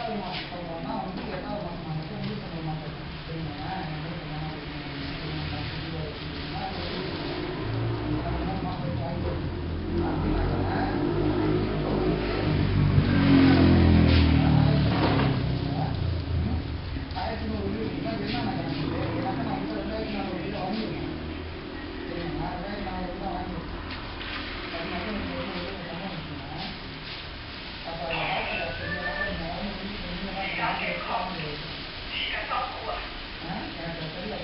எட்டாவது மாதம் சம்பளம்னா வந்து எட்டாவது மாதம் நான் வந்து முடிவு பண்ண மாட்டேன் சரிங்களா நான் முடிவு பண்ண மூணு மாதம் வாங்கி அப்படின்னாக்கா இப்போ வந்து ஆயிரத்தி நூறு வீடுனா என்ன கணக்கு ஏன்னாக்கா நான் வந்து ரெண்டாயிரத்தி நானூறு வீடு வாங்கியிருக்கேன் சரிங்களா ரெண்டாயிரத்தி நானூறு தான் வாங்கியிருக்கேன் அது மட்டும் எனக்கு வந்து ஒரு சம்பளம் இருக்குங்க அப்போ அதை வாழ்க்கையில் செஞ்சதாக இந்த வந்து முடிவு பண்ணி தான் நான் வந்து வாங்க முடியாது ஆ எனக்கு சரியா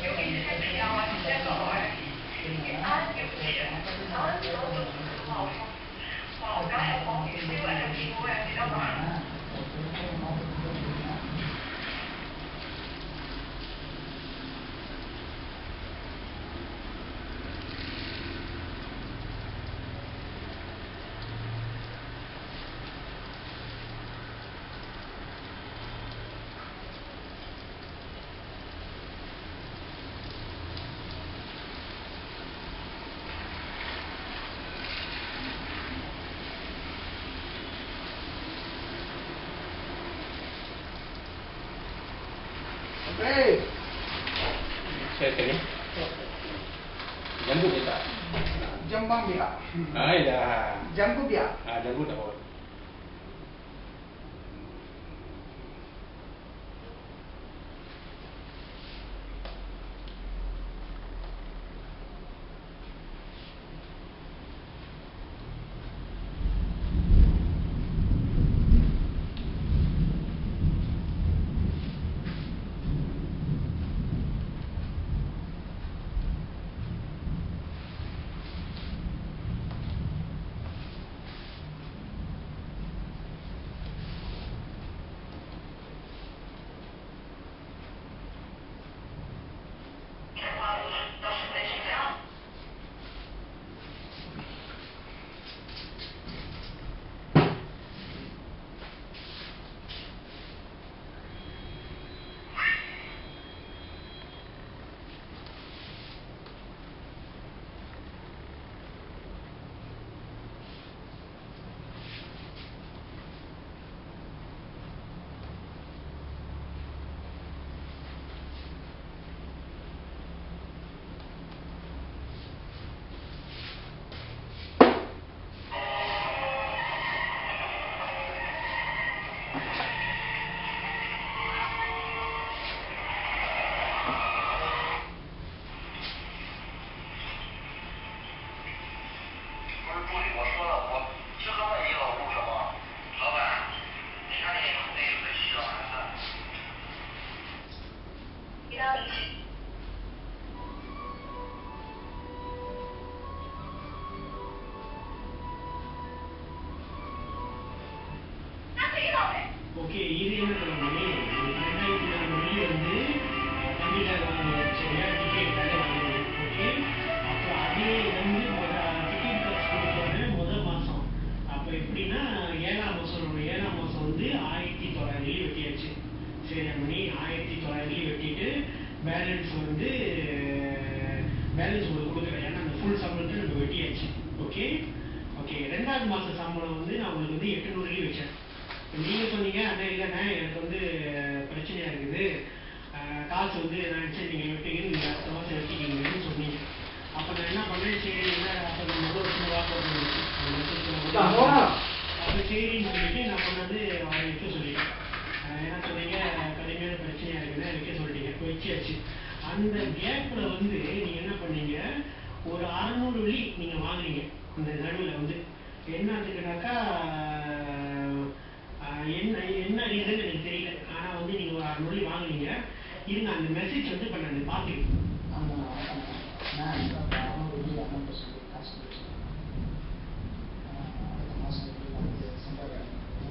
சரி சரி ஜம்பு kita Jambang dia. ah dah Jambu dia. ah jambu tak apa okay இது என்ன பண்ணணும் ரெண்டாயிரத்தி நாலு வெளியே வந்து கம்ப்யூட்டர் வாங்க சரியா டிக்கெட் வேலை வாங்கணும் ஓகே அப்புறம் அதே வந்து டிக்கெட் காசு கொடுத்தோடனே முதல் மாதம் அப்போ எப்படின்னா ஏழாம் மாதம் ஏழாம் மாதம் வந்து ஆயிரத்தி தொள்ளாயிரம் வெள்ளி வெட்டியாச்சு சரி மணி ஆயிரத்தி தொள்ளாயிரம் வெள்ளி வெட்டிட்டு பேலன்ஸ் வந்து பேலன்ஸ் உங்களுக்கு கொடுக்குறேன் ஏன்னா அந்த ஃபுல் சம்பளத்தை நம்ம வெட்டியாச்சு ஓகே ஓகே ரெண்டாவது மாதம் சம்பளம் வந்து நான் உங்களுக்கு வந்து எட்டுநூறு வெள்ளி வச்சேன் நீங்க சொன்னீங்க அண்ணா இல்லைண்ணா எனக்கு வந்து அஹ், பிரச்சனையா இருக்குது அஹ், காசு வந்து நான் சரி நீங்க வெட்டிங்க நீங்க அடுத்த மாசம் வெட்டிக்கிங்கன்னு சொன்னீங்க அப்ப நான் என்ன பண்ணேன் சரி என்ன அப்ப நம்ம முதல் வருஷம் வாக்கு அப்ப சரின்னு சொல்லிட்டு நான் பண்ணது அவரை வைக்க சொல்லிட்டேன் அஹ், என்ன சொன்னீங்க கடுமையான பிரச்சனையா இருக்குது வைக்க சொல்லிட்டீங்க வச்சியாச்சு அந்த கேப்ல வந்து நீங்க என்ன பண்ணீங்க ஒரு அறநூறு வெள்ளி நீங்க வாங்குறீங்க இந்த நடுவில் வந்து என்னத்துக்குனாக்கா ஆஹ், என்ன என்ன ரீசன் எனக்கு தெரியல ஆனா வந்து நீங்க ஒரு அறுநூறு வெள்ளி வாங்குனீங்க இருங்க அந்த மெசேஜ் வந்து இப்ப நான் பாத்துக்கிறேன் அந்த நான் இப்போ அமௌண்ட் வந்து அமௌண்ட் சொல்லி காசு கொடுத்து அடுத்த மாதம் எப்படி வந்து சம்பாதிக்கிறேன்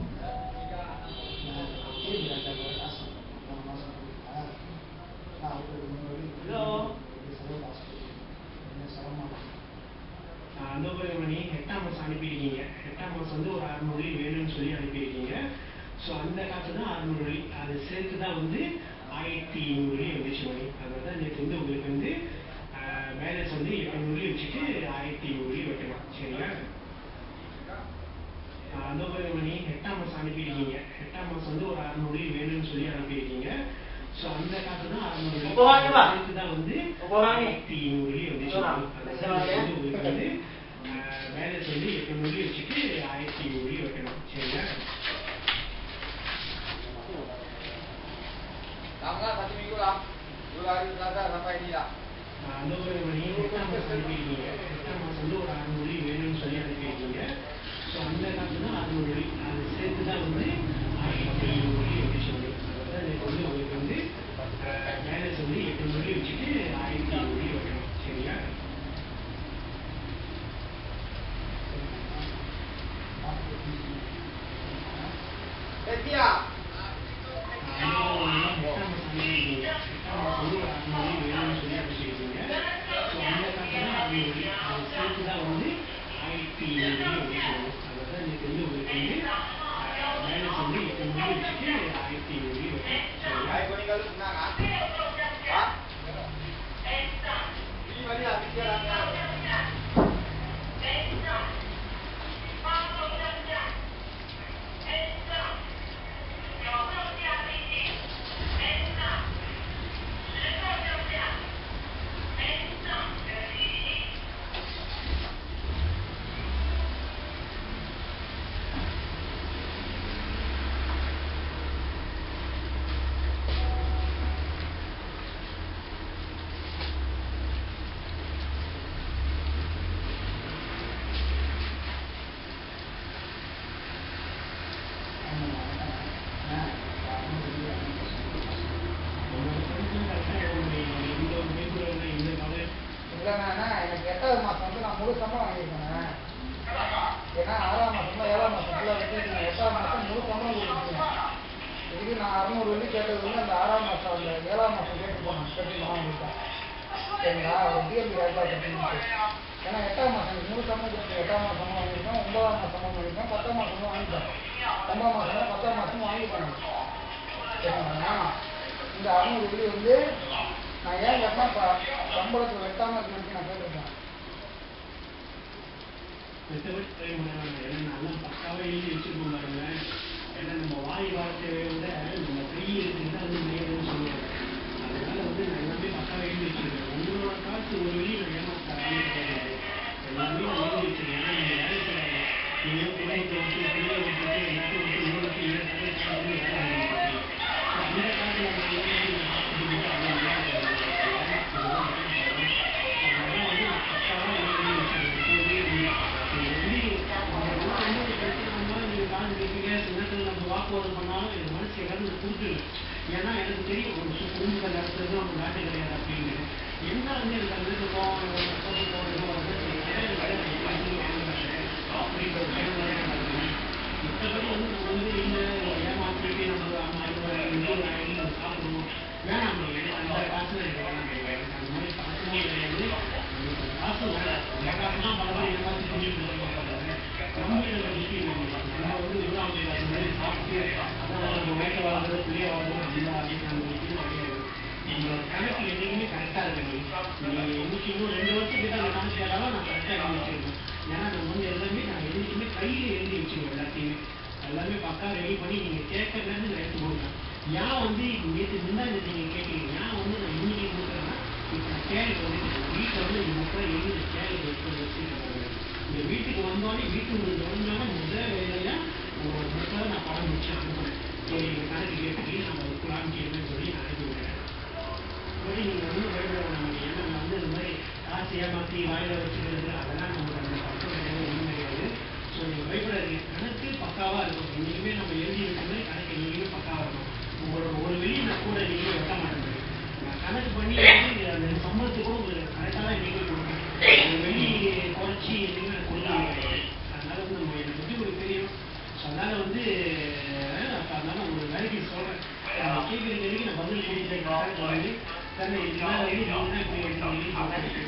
நான் கேள்வி ரெண்டாயிரம் காசு போன மாதம் கொடுத்தா நான் அவருக்கு முன்னாடி Hello. செலவு காசு என்ன சிரமம் அந்த ஒரு மணி எட்டாம் மாசம் அனுப்பியிருக்கீங்க எட்டாம் மாசம் வந்து ஒரு அறுநூறு வெள்ளி வேணும்னு சொல்லி அனுப்பியிருக்கீங்க ஸோ அந்த காசு தான் அறுநூறு வெள்ளி அது சேர்த்து தான் வந்து ஆயிரத்தி ஐநூறு வெள்ளி வந்துச்சு மணி அதனால தான் நேற்று வந்து உங்களுக்கு வந்து பேலன்ஸ் வந்து எட்நூறு வெள்ளி வச்சுட்டு ஆயிரத்தி ஐநூறு வெள்ளி வைக்கலாம் சரியா அந்த ஒரு மணி எட்டாம் மாசம் அனுப்பியிருக்கீங்க எட்டாம் மாசம் வந்து ஒரு அறுநூறு வேணும்னு சொல்லி அனுப்பியிருக்கீங்க ஸோ அந்த காசு தான் அறுநூறு இப்போ வாங்கிவா. அதுக்கு தான் வந்து இப்போ வாங்கி. ஆயிரத்தி நூறு வந்து சொல்லலாம். அதுதான் வந்து உங்களுக்கு வந்து பேலன்ஸ் வந்து எட்நூறு வச்சுட்டு ஆயிரத்தி நூறு வைக்கணும் சரிங்களா Namanya satu minggu lah. Dua hari Selasa sampai ini lah. அந்த ஒரு மணி எட்டாம் மாசம் அனுப்பியிருக்கீங்க எட்டாம் மாசம் வந்து ஒரு அறுநூறு வேணும்னு சொல்லி அனுப்பியிருக்கீங்க ஸோ அந்த காசு தான் அறுநூறு அது சேர்த்து தான் வந்து ஆயிரத்தி நூறு எப்படி சொல்லி அதான் எனக்கு வந்து உங்களுக்கு வந்து பேலன்ஸ் வந்து எட்நூறு வச்சுட்டு ஆயிரத்தி நூறு வைக்கணும் சரியா Eh, Tia. Hai, kau ni kalau senang ah? Ha? Ini mana lah pikirannya? இல்லைண்ணா எனக்கு எட்டாவது மாதம் வந்து நான் முழு சம்பளம் வாங்கியிருக்கேன் ஏன்னா ஆறாம் மாதம் ஏழாம் மாதம் ஃபுல்லாக வச்சுருக்கேன் எட்டாவது மாதம் முழு சம்பளம் கொடுத்துருக்கேன் இதுக்கு நான் அறுநூறு வெள்ளி கேட்டது வந்து அந்த ஆறாம் மாதம் அந்த ஏழாம் மாதம் கேட்டு போனேன் கட்டி வாங்கிட்டேன் சரிங்களா ஒரு டிஎம்பி வேலை கட்டணும் ஏன்னா எட்டாம் மாதம் எனக்கு முழு சம்பளம் கொடுத்து எட்டாம் மாதமும் வாங்கியிருக்கேன் ஒன்பதாம் மாதமும் வாங்கியிருக்கேன் பத்தாம் மாதமும் வாங்கிட்டேன் ஒன்பதாம் மாதம் பத்தாம் மாதமும் வாங்கிட்டேன் சரிங்களா இந்த அறுநூறு வெள்ளி வந்து நான் ஏன் கேட்டா ப- சம்பளத்தில் வெட்டாம இருக்குன்னு நான் கேட்டிருக்கேன் மற்றபடி ட்ரை பண்ணலாம் ஏன்னா நல்லா பக்காவாக எழுதி வச்சுருக்கோம் பாருங்க ஏன்னா நம்ம வாய் வார்த்தையை விட நம்ம கை இருக்குன்னு அது நேரம்னு சொல்லுவாங்க அதனால வந்து நான் எல்லாமே பக்காவாக எழுதி வச்சிருக்கேன் உங்களோட காசு ஒரு வெளியே நான் ஏமாத்தாரே கிடையாது எல்லாமே நான் எழுதி வச்சிருக்கேன் ஏன்னா நீங்கள் வேலை செய்யறாங்க நீங்கள் குடும்பத்தை விட்டு பிள்ளைய விட்டுட்டு எல்லாத்தையும் விட்டு உங்களுக்கு ஏன் தலை சார்ந்து வேலை ஆரம்பிச்சிருக்கீங்க அந்த காலத்தில் நான் ஏமாத்தி நான் சாப்பிட்டு அதெல்லாம் ஏமாத்தாது அதனால வந்து நான் பக்காவாக எழுதி வச்சிருக்கேன் வாக்குவாதம் பண்ணாலும் என் மனசு இழந்து கொடுத்துரு ஏன்னா எனக்கு தெரியும் ஒரு குடும்ப நடத்துறது அவங்க நாட்டு கிடையாது அப்படின்னு என்ன வந்து எனக்கு அந்த இதுக்கு போவோம் அப்படின்ற ஒரு பயம் வர மாட்டேங்குது மற்றபடி வந்து நம்ம வந்து இல்லை ஏமாற்றிட்டு நம்ம அம்மா இது சாப்பிடுவோம் வேணாம் எனக்கு அந்த காசு எனக்கு வேணாம் எனக்கு அந்த மாதிரி பழக்கமும் கிடையாது எனக்கு காசு வேணாம் இந்த காசு தான் பல பேர் ஏமாற்றி பண்ணிட்டு இருக்காங்க நம்ம இதுல முக்கியம் இல்லை. நம்ம வந்து இருபதாம் தேதி அது மாதிரி சாப்பிட்டு அதான் நம்ம வயிற்று வாழ்றது பிள்ளைய வாழ்றது இல்லை அப்படின்னு நம்ம முக்கியம் கிடையாது நம்மளோட கணக்கு என்னைக்குமே கரெக்டாக இருக்கணும் நீங்கள் இன்னைக்கு இன்னும் ரெண்டு வருஷத்துக்கு அந்த கணக்கு கேட்டாலும் நான் கரெக்டாக எழுதி வச்சிருக்கேன் ஏன்னா நம்ம வந்து எல்லாமே நான் என்றைக்குமே கையில் எழுதி வச்சிருவேன் எல்லாத்தையுமே எல்லாமே பக்கா ரெடி பண்ணி நீங்கள் கேட்கறது நான் எடுத்து கொடுப்பேன் ஏன் வந்து நேற்று முன்னாடி நீங்கள் கேட்குறீங்க ஏன் வந்து நான் இன்னைக்கு கொடுக்குறேன்னா இப்போ கேள்வி வந்து வீட்டில் வந்து இந்த மக்கள் எழுதி கேள்வி வச்சு வச்சுருக்காங்க இந்த வீட்டுக்கு வந்தோடனே வீட்டுக்கு வந்தோடனே முதல் வேலையா உங்களோட மக்கள் நான் படம் முடிச்சு அனுப்புறேன் சரி எங்கள் கணக்கு கேட்டு நம்ம காமிக்கணும்னு சொல்லி நான் அனுப்பி விடுறேன் அப்படி நீங்கள் ஒன்றும் பயப்பட வேணாம் ஏன்னா நம்ம வந்து இந்த மாதிரி காசு ஏமாற்றி வாயில வச்சுக்கிறது அதெல்லாம் நமக்கு அந்த பக்கம் கிடையாது ஒன்றும் கிடையாது ஸோ நீங்கள் பயப்படாதீங்க கணக்கு பக்காவாக இருக்கும் என்றைக்குமே நம்ம எழுதி வைக்கிற மாதிரி கணக்கு என்றைக்குமே பக்காவாக இருக்கும் உங்களோட ஒரு வெளியே நான் கூட நீங்கள் வெட்ட மாட்டேன் நான் கணக்கு பண்ணி வந்து அந்த சம்பளத்துக்கு கூட உங்களுக்கு கரெக்டாக தான் என்றைக்குமே கொடுப்பேன் ஒரு வெளி குறைச்சி எதுவுமே நான் கொடுக்கவே கிடையாது அதனால வந்து நம்ம என்னை பற்றி உங்களுக்கு தெரியும் ஸோ அதனால வந்து அப்போ அதனால ஒரு வேலைக்கு சொல்கிறேன் கேட்குற கேள்விக்கு நான் பதில் கொடுத்தேன் சொல்லி சார் இதுக்கு மேலே வந்து நீங்கள் தான் இப்படி எடுத்து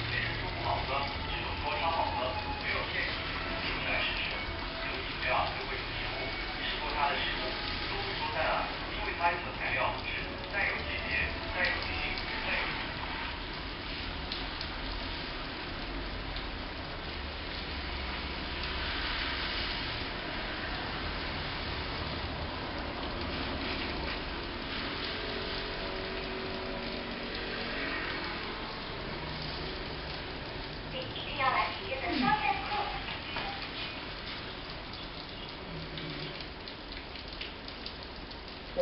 Thank you.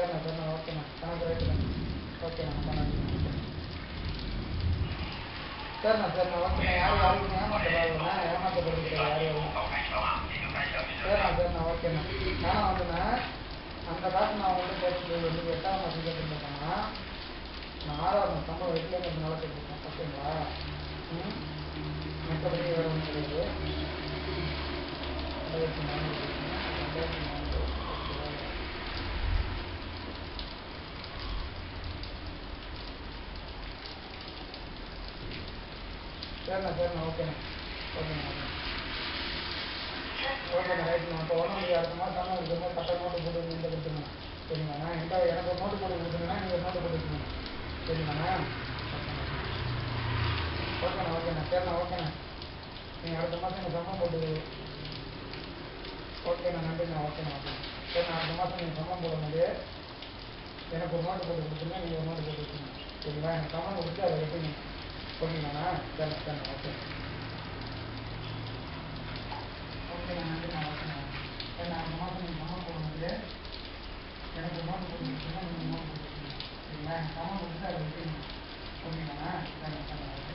சரிண்ணா சரிண்ணா ஓகேண்ணா கணக்கு ரைட்டுண்ணா ஓகேண்ணா கணக்கு சரிண்ணா சரிண்ணா ஓகேண்ணா யாரும் யாருக்கும் ஏமாற்றப்படாதுண்ணா ஏமாற்றப்படுறது யாரும் சரிண்ணா சரிண்ணா ஓகேண்ணா நானும் வந்துண்ணா அந்த காசு நான் வந்து பேசுறது வந்து எட்டாம் மாதம் கேட்டுருந்தேன்னா நான் ஆறாவது சம்பளம் வீட்டில் நல்லா கேட்டுருக்கேன் ஓகேங்களா ம் மற்றபடி வேறு ஒன்றும் கிடையாது ரெண்டாயிரத்தி நானூறு ரெண்டாயிரத்தி நானூறு ஓகேவா சரிண்ணா சரிண்ணா ஓகேண்ணா ஓகேண்ணா ஓகேண்ணா ஓகேண்ணா ரைட்டுண்ணா இப்போ ஒன்றும் நீங்கள் அடுத்த மாதம் ஆனால் இருக்கிற மாதிரி கட்ட நோட்டு போட்டு என்கிட்ட கொடுத்துருங்க சரிங்கண்ணா என்கிட்ட எனக்கு ஒரு நோட்டு போட்டு கொடுத்துருங்கன்னா நீங்கள் ஒரு நோட்டு போட்டு வச்சுக்கோங்க சரிங்கண்ணா ஓகேண்ணா ஓகேண்ணா ஓகேண்ணா சரிண்ணா ஓகேண்ணா நீங்கள் அடுத்த மாதம் எனக்கு சம்பளம் போட்டு ஓகேண்ணா நன்றிண்ணா ஓகேண்ணா ஓகேண்ணா சரிண்ணா அடுத்த மாதம் நீங்கள் சம்பளம் போடும்போது எனக்கு ஒரு நோட்டு போட்டு கொடுத்துருங்க நீங்கள் ஒரு நோட்டு போட்டு வச்சுக்கோங்க சரிங்களா எனக்கு சம்பளம் கொடுத்து அதை எடுத்துங்க ஓகேங்கண்ணா சரிண்ணா சரிண்ணா ஓகே ஓகேண்ணா நன்றிண்ணா ஓகேண்ணா சரிண்ணா அடுத்த மாதம் நீங்கள் சம்பளம் போடும்போது எனக்கு ஒரு நோட்டு போட்டு கொடுத்துருங்க நீங்கள் நோட்டு போட்டு வச்சுக்கோங்க சரிங்களா எனக்கு சம்பளம் கொடுத்து அதை எடுத்துங்க ஓகேங்கண்ணா சரிண்ணா சரிண்ணா ஓகே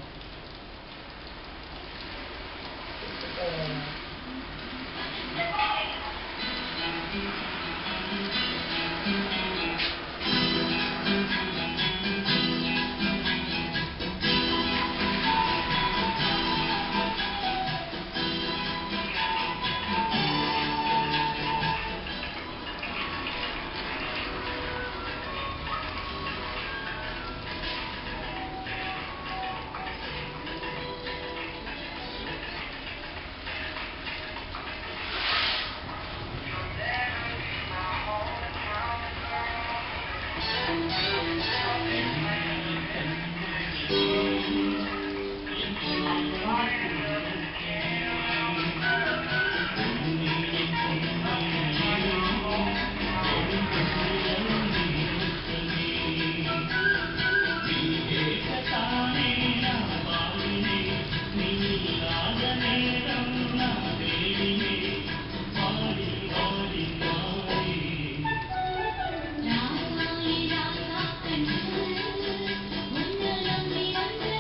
ராசாயி ராசா கண்ணு உன்னலம் நிறந்த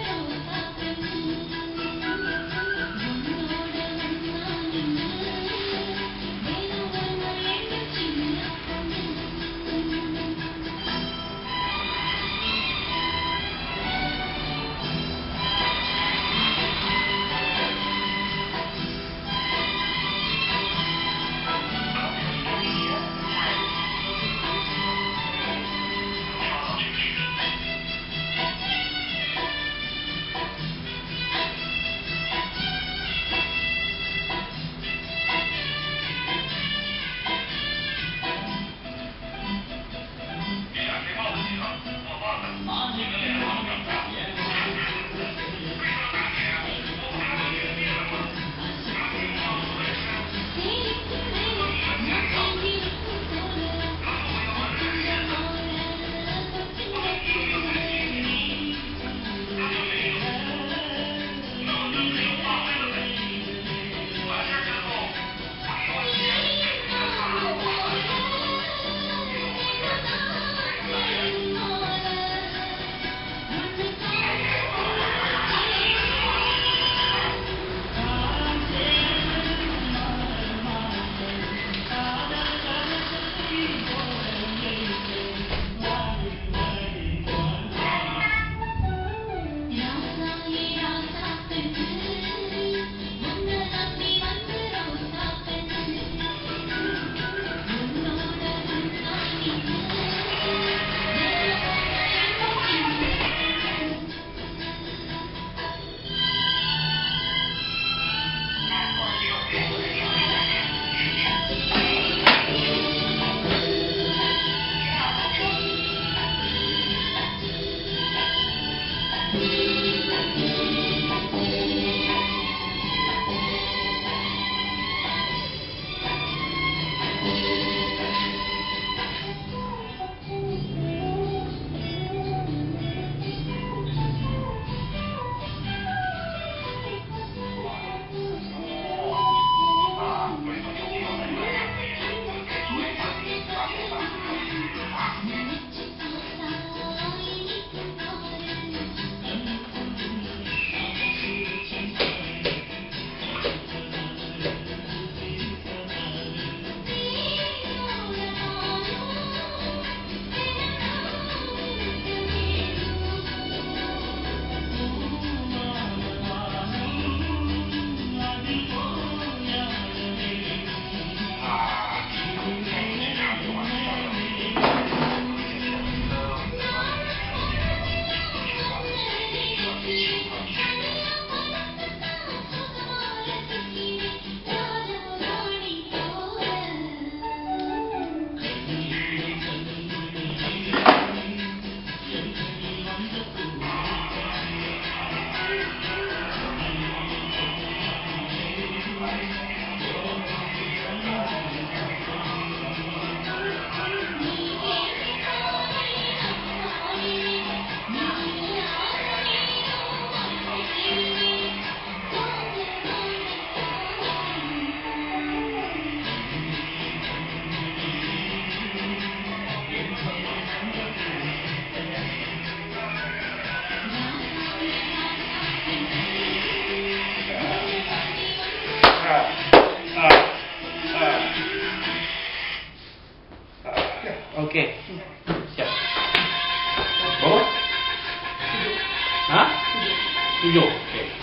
Okey. Siap. Berapa? Ha? Tujuh. Okey.